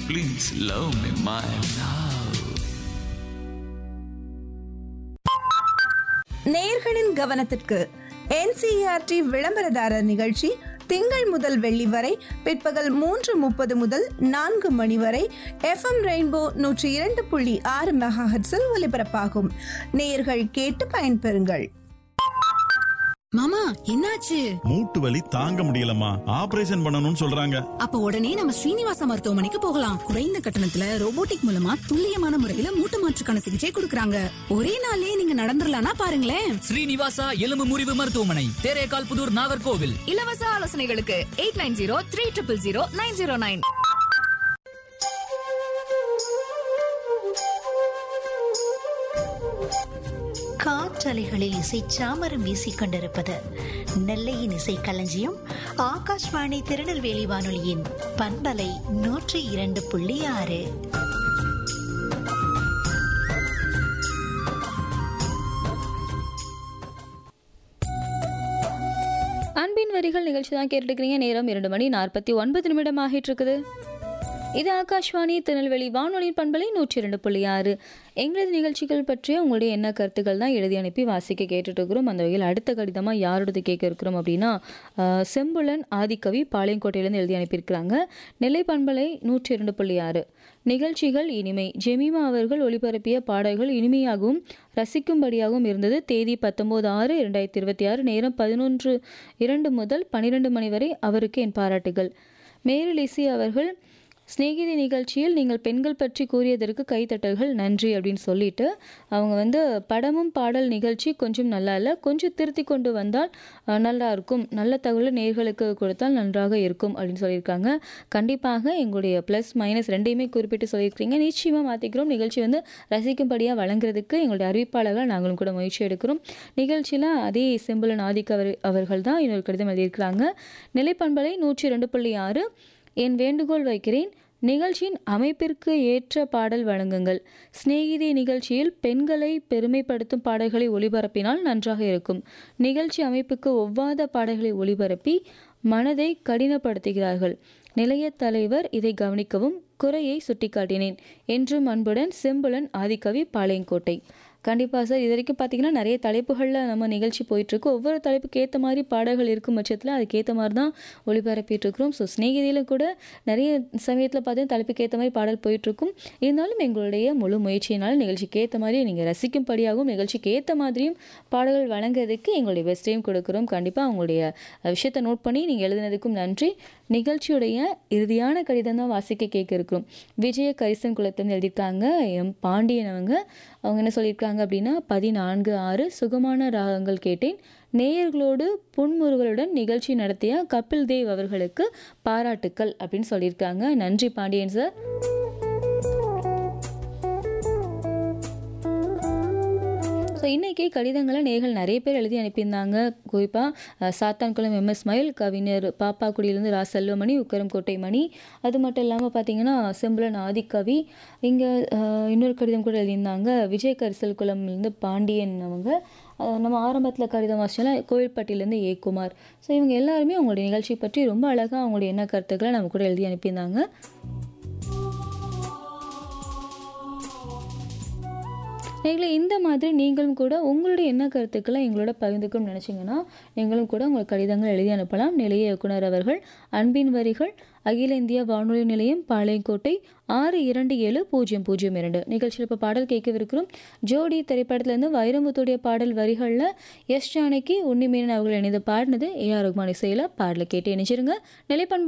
Please love me, my love. நேயர்களின் கவனத்திற்கு NCERT விளம்பரதாரர் நிகழ்ச்சி திங்கள் முதல் வெள்ளி வரை பிற்பகல் மூன்று முப்பது முதல் நான்கு மணி வரை எஃப்எம் ரெயின்போ நூற்றி இரண்டு புள்ளி ஆறு மெகாஹெட்ஸில் ஒலிபரப்பாகும் நேயர்கள் கேட்டு பயன்பெறுங்கள் மாமா என்னாச்சு மூட்டு வலி தாங்க முடியலம்மா ஆபரேஷன் பண்ணணும்னு சொல்றாங்க அப்ப உடனே நம்ம ஸ்ரீனிவாச மருத்துவமனைக்கு போகலாம் குறைந்த கட்டணத்துல ரோபோட்டிக் மூலமா துல்லியமான முறையில மூட்டு மாற்றுக்கான சிகிச்சை கொடுக்கறாங்க ஒரே நாள்லயே நீங்க நடந்துடலாம்னா பாருங்களேன் ஸ்ரீனிவாசா எலும்பு முறிவு மருத்துவமனை தேரேகால் புதூர் நாகர்கோவில் இலவச ஆலோசனைகளுக்கு eight nine zero three triple zero nine zero nine காற்றலைகளில் இசை சாமரம் வீசிக் கொண்டிருப்பது நெல்லையின் இசை களஞ்சியம் ஆகாஷ்வாணி திருநெல்வேலி வானொலியின் பண்பலை நூற்றி இரண்டு புள்ளி ஆறு அன்பின் வரிகள் நிகழ்ச்சி தான் கேட்டுருக்கிறீங்க நேரம் இரண்டு மணி நாற்பத்தி ஒன்பது நிமிடம் ஆகிட்டு இருக்குது இது ஆகாஷ்வாணி திருநெல்வேலி வானொலியின் பண்பலை நூற்றி இரண்டு புள்ளி ஆறு எங்களது நிகழ்ச்சிகள் பற்றிய உங்களுடைய என்ன கருத்துக்கள் தான் எழுதி அனுப்பி வாசிக்க கேட்டுட்டு இருக்கிறோம் அந்த வகையில் அடுத்த கடிதமாக யாரோடது கேட்க இருக்கிறோம் அப்படின்னா ஆஹ், செம்புலன் ஆதிக்கவி பாளையங்கோட்டையிலேருந்து எழுதி அனுப்பியிருக்கிறாங்க நெல்லை பண்பலை நூற்றி இரண்டு புள்ளி ஆறு நிகழ்ச்சிகள் இனிமை ஜெமிமா அவர்கள் ஒளிபரப்பிய பாடல்கள் இனிமையாகவும் ரசிக்கும்படியாகவும் இருந்தது தேதி பத்தொம்போது ஆறு இரண்டாயிரத்தி இருபத்தி ஆறு நேரம் பதினொன்று இரண்டு முதல் பன்னிரெண்டு மணி வரை அவருக்கு என் பாராட்டுகள் மேரிலிசி அவர்கள் சிநேகிதி நிகழ்ச்சியில் நீங்கள் பெண்கள் பற்றி கூறியதற்கு கைத்தட்டல்கள் நன்றி அப்படின்னு சொல்லிட்டு அவங்க வந்து படமும் பாடல் நிகழ்ச்சி கொஞ்சம் நல்லா இல்லை கொஞ்சம் திருத்தி கொண்டு வந்தால் அஹ், நல்லா இருக்கும் நல்ல தகவலை நேர்களுக்கு கொடுத்தால் நன்றாக இருக்கும் அப்படின்னு சொல்லியிருக்காங்க கண்டிப்பாக எங்களுடைய ப்ளஸ் மைனஸ் ரெண்டையுமே குறிப்பிட்டு சொல்லியிருக்கிறீங்க நிச்சயமாக மாற்றிக்கிறோம் நிகழ்ச்சி வந்து ரசிக்கும்படியாக வழங்குறதுக்கு எங்களுடைய அறிவிப்பாளர்கள் நாங்களும் கூட முயற்சி எடுக்கிறோம் நிகழ்ச்சியில் அதே செம்புலன் ஆதிக்க அவர் அவர்கள் தான் இன்னொரு கடிதம் எழுதியிருக்கிறாங்க நிலைப்பண்பலை நூற்றி ரெண்டு புள்ளி ஆறு என் வேண்டுகோள் வைக்கிறேன் நிகழ்ச்சியின் அமைப்பிற்கு ஏற்ற பாடல் வழங்குங்கள் சிநேகிதி நிகழ்ச்சியில் பெண்களை பெருமைப்படுத்தும் பாடல்களை ஒளிபரப்பினால் நன்றாக இருக்கும் நிகழ்ச்சி அமைப்புக்கு ஒவ்வாத பாடல்களை ஒளிபரப்பி மனதை கடினப்படுத்துகிறார்கள் நிலைய தலைவர் இதை கவனிக்கவும் குறையை சுட்டிக்காட்டினேன் என்றும் அன்புடன் செம்புலன் ஆதிக்கவி பாளையங்கோட்டை கண்டிப்பாக சார் இது வரைக்கும் பார்த்தீங்கன்னா நிறைய தலைப்புகளில் நம்ம நிகழ்ச்சி போயிட்டுருக்கு ஒவ்வொரு தலைப்புக்கு ஏற்ற மாதிரி பாடல்கள் இருக்கும் பட்சத்தில் அதுக்கேற்ற மாதிரி தான் ஒளிபரப்பிட்டு இருக்கிறோம் ஸோ ஸ்நேகிதியில் கூட நிறைய சமயத்தில் பார்த்தீங்கன்னா தலைப்புக்கு ஏற்ற மாதிரி பாடல் போயிட்டுருக்கும் இருந்தாலும் எங்களுடைய முழு முயற்சியினால் நிகழ்ச்சிக்கு ஏற்ற மாதிரி நீங்கள் ரசிக்கும்படியாகவும் நிகழ்ச்சிக்கு ஏற்ற மாதிரியும் பாடல்கள் வழங்குறதுக்கு எங்களுடைய பெஸ்ட்டையும் கொடுக்குறோம் கண்டிப்பாக அவங்களுடைய அஹ், விஷயத்தை நோட் பண்ணி நீங்கள் எழுதினதுக்கும் நன்றி நிகழ்ச்சியுடைய இறுதியான கடிதம் தான் வாசிக்க கேட்க இருக்கிறோம் விஜய கரிசன் குலத்திலிருந்து எழுதியிருக்காங்க எம் பாண்டியன் அவங்க அவங்க என்ன சொல்லியிருக்காங்க அப்படின்னா பதினான்கு ஆறு சுகமான ராகங்கள் கேட்டேன் நேயர்களோடு புன்முறுவலுடன் நிகழ்ச்சி நடத்திய கபில் தேவ் அவர்களுக்கு பாராட்டுக்கள் அப்படின்னு சொல்லியிருக்காங்க நன்றி பாண்டியன் சார் ஸோ இன்றைக்கி கடிதங்களை நேர்கள் நிறைய பேர் எழுதி அனுப்பியிருந்தாங்க குறிப்பாக சாத்தான்குளம் எம்எஸ் மயில் கவிஞர் பாப்பாக்குடியிலேருந்து ரா செல்வமணி உக்கரம்கோட்டை மணி அது மட்டும் இல்லாமல் பார்த்தீங்கன்னா செம்புலன் ஆதிக்கவி இங்கே இன்னொரு கடிதம் கூட எழுதியிருந்தாங்க விஜய் கரிசல் குளம்லேருந்து பாண்டியன் அவங்க அஹ், நம்ம ஆரம்பத்தில் கடிதம் வாசிச்சோம்ல கோவில்பட்டியிலேருந்து ஏ குமார் ஸோ இவங்க எல்லாருமே அவங்களுடைய நிகழ்ச்சி பற்றி ரொம்ப அழகாக அவங்களுடைய என்ன கருத்துக்களை நம்ம கூட எழுதி அனுப்பியிருந்தாங்க நீங்களே இந்த மாதிரி நீங்களும் கூட உங்களுடைய என்ன கருத்துக்களை எங்களோட பகிர்ந்துக்கணும்னு நினச்சிங்கன்னா நீங்களும் கூட உங்கள் கடிதங்கள் எழுதி அனுப்பலாம் நிலைய இயக்குனர் அவர்கள் அன்பின் வரிகள் அகில இந்திய வானொலி நிலையம் பாளையங்கோட்டை ஆறு இரண்டு ஏழு பூஜ்ஜியம் பூஜ்ஜியம் இரண்டு நிகழ்ச்சியில் இப்போ பாடல் கேட்கவிருக்கிறோம் ஜோடி திரைப்படத்துலேருந்து வைரமுத்துடைய பாடல் வரிகளில் எஸ் ஜானகி உன்னிமீனன் அவர்கள் இணைந்து பாடினது ஏஆர் ரகுமான் இசையில் பாடலை கேட்டு இணைச்சிருங்க நிலைப்பண்பு